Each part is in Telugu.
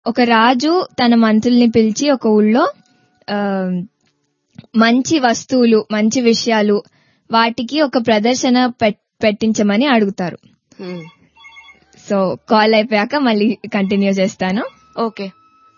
ఒక రాజు తన మంత్రుల్ని పిలిచి ఒక ఊళ్ళో ఆ, మంచి వస్తువులు మంచి విషయాలు వాటికి ఒక ప్రదర్శన పెట్- పెట్టించమని అడుగుతారు హ్మ్. సో కాల్ అయిపోయాక మళ్ళీ కంటిన్యూ చేస్తాను ఓకే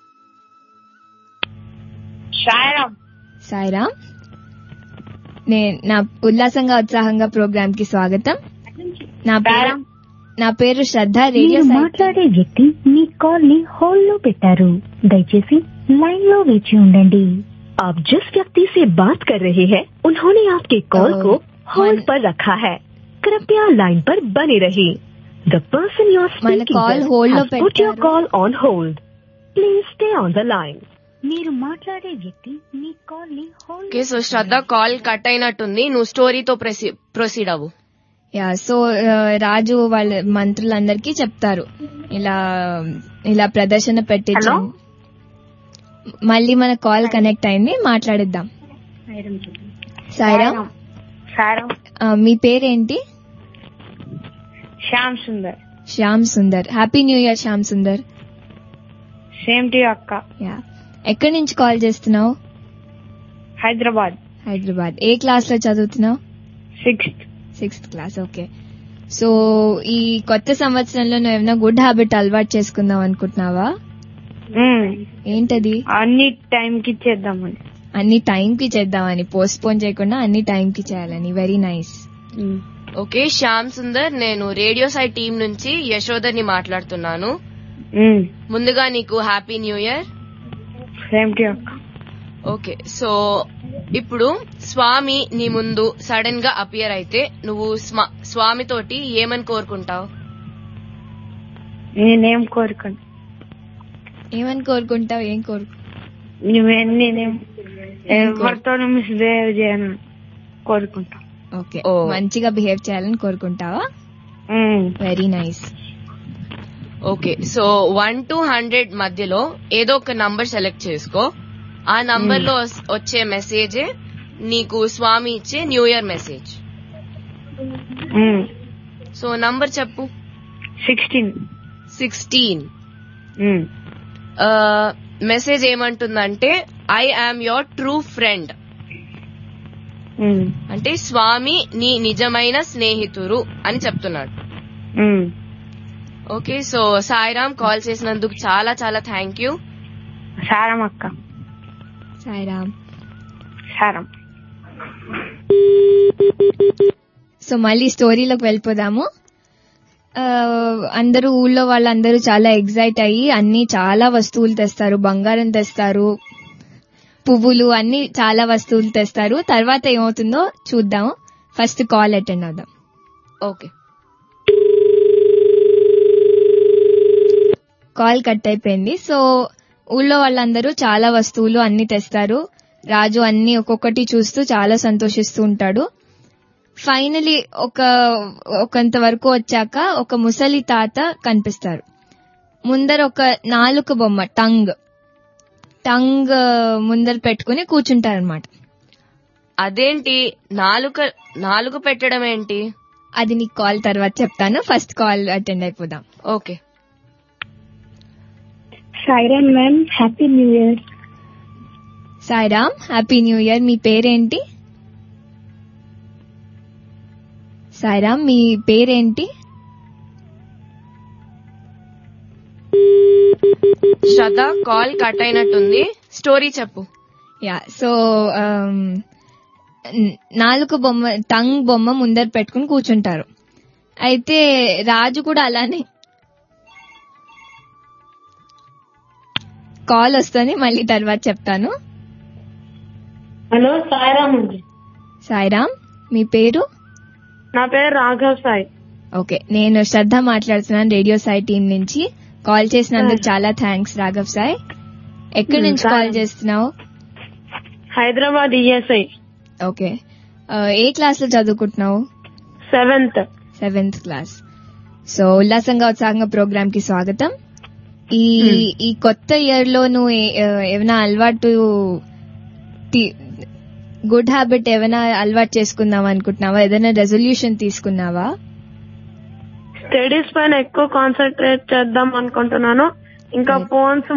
సాయిరామ్ సాయిరామ్ నేను నా ఉల్లాసంగా ఉత్సాహంగా ప్రోగ్రామ్ కి స్వాగతం నా పేరు సాయిరామ్ నా పేరు శ్రద్ధ రేడియో మీరు సాయి- మాట్లాడే వ్యక్తి మీ కాల్ ని హోల్డ్ లో పెట్టారు దయచేసి లైన్ లో వేచి ఉండండి आप जिस व्यक्ति से बात कर रहे हैं उन्होंने आपके कॉल Oh, को होल्ड मन- पर रखा है कृपया लाइन पर बने रहिए द पर्सन यू आर మన स्पीकिंग call hold లో पुट योर పెట్టారు. Call on hold please stay on the line మీరు మాట్లాడే వ్యక్తి మీ కాల్ ని hold okay so Shraddha call cut అయినట్టుంది నువ్వు స్టోరీతో ప్రొసీడ్ అవ్వు యా సో ఆ, రాజు వాళ్ళ మంత్రులందరికీ చెప్తారు ఇలా ఇలా ప్రదర్శన పెట్టించాం మళ్ళీ మన కాల్ కనెక్ట్ అయింది మాట్లాడిద్దాం సాయిరామ్ సాయిరామ్ ఆ, మీ పేరేంటి Shyam Sundar Shyam Sundar happy new year Shyam Sundar same to అక్క యా ఎక్కడి నుంచి కాల్ చేస్తున్నావు హైదరాబాద్ హైదరాబాద్ ఏ క్లాస్ లో చదువుతున్నావు sixth sixth class okay so ఈ కొత్త సంవత్సరంలో నువ్వు ఏమైనా గుడ్ హ్యాబిట్ అలవాటు చేసుకుందాం అనుకుంటున్నావా ఏంటది అన్ని టైం కి ఇచ్చేద్దామని అన్ని టైం కి చేద్దామని పోస్ట్ పోన్ చేయకుండా అన్ని టైం కి చేయాలని very nice okay Shyam Sundar నేను రేడియో సై టీం నుంచి యశోదర్ని మాట్లాడుతున్నాను ముందుగా నీకు happy new year same to అక్క ఓకే సో ఇప్పుడు స్వామి నీ ముందు సడన్ గా అపియర్ అయితే నువ్వు స్మ- స్వామి తోటి ఏమని కోరుకుంటావు నేనేం కోరుకోను ఏమని కోరుకుంటావు ఏం కోరుకు నువ్వేం నేనేం ఎవరితో మిస్బిహేవ్ చేయను కోరుకుంటా ఓకే ఓ. మంచిగా బిహేవ్ చేయాలని కోరుకుంటావా very nice okay so one two hundred మధ్యలో ఏదో ఒక నంబర్ సెలెక్ట్ చేసుకో ఆ నంబర్ లో వస్- వచ్చే మెసేజ్ నీకు స్వామి ఇచ్చే new year message so number చెప్పు సిక్స్టీన్ సిక్స్టీన్ మెసేజ్ ఏమంటుందంటే I am your true friend అంటే స్వామి నీ నిజమైన స్నేహితురు అని చెప్తున్నాడు ఓకే సో సాయిరామ్ కాల్ చేసినందుకు చాలా చాలా థ్యాంక్ యూ సారం అక్క సాయిరామ్ సారం సో మళ్ళీ స్టోరీలోకి వెళ్ళిపోదాము ఆ, అందరూ ఊళ్ళో వాళ్ళందరూ చాలా ఎగ్జైట్ అయ్యి అన్ని చాలా వస్తువులు తెస్తారు బంగారం తెస్తారు పువ్వులు అన్ని చాలా వస్తువులు తెస్తారు తర్వాత ఏమవుతుందో చూద్దాం ఫస్ట్ కాల్ అటెండ్ అవుదాం ఓకే కాల్ కట్ అయిపోయింది సో ఊళ్ళో వాళ్ళందరూ చాలా వస్తువులు అన్ని తెస్తారు రాజు అన్ని ఒక్కొక్కటి చూస్తూ చాలా సంతోషిస్తూ ఉంటాడు ఫైనలీ ఒక ఒకంత వరకు వచ్చాక ఒక ముసలి తాత కనిపిస్తారు ముందర ఒక నాలుక బొమ్మ టంగ్ టంగ్ ముందర పెట్టుకుని కూర్చుంటారనమాట అదేంటి నాలుక నాలుగు పెట్టడం ఏంటి అది నీకు కాల్ తర్వాత చెప్తాను ఫస్ట్ కాల్ అటెండ్ అయిపోదాం okay Sairam ma'am happy new year Sairam happy new year మీ పేరేంటి సాయిరామ్ మీ పేరేంటి శ్రద్ధ కాల్ కట్ అయినట్టుంది స్టోరీ చెప్పు యా సో నాలుగు బొమ్మ టంగ్ బొమ్మ ముందర పెట్టుకుని కూర్చుంటారు అయితే రాజు కూడా అలానే కాల్ వస్తుంది మళ్ళీ తర్వాత చెప్తాను హలో సాయిరామ్ అండి సాయిరామ్ మీ పేరు నా పేరు రాఘవ్ సాయి ఓకే నేను శ్రద్ధ మాట్లాడుతున్నాను రేడియో సాయి టీం నుంచి కాల్ చేసినందుకు చాలా థ్యాంక్స్ రాఘవ్ సాయ్ ఎక్కడి నుంచి కాల్ చేస్తున్నావు హైదరాబాద్ ఈఎస్ఐ ఓకే ఆ, ఏ క్లాస్ లో చదువుకుంటున్నావు సెవెంత్ సెవెంత్ క్లాస్ సో ఉల్లాసంగా ఉత్సాహంగా ప్రోగ్రామ్ కి స్వాగతం ఈ ఈ కొత్త ఇయర్ లో నువ్వు ఏ- ఆ, ఏమైనా అలవాటు గుడ్ హ్యాబిట్ ఏమైనా అలవాటు చేసుకుందాం అనుకుంటున్నావా ఏదైనా రెజల్యూషన్ తీసుకున్నావా స్టడీస్ పైన ఎక్కువ కాన్సన్ట్రేట్ చేద్దాం అనుకుంటున్నాను ఇంకా ఫోన్స్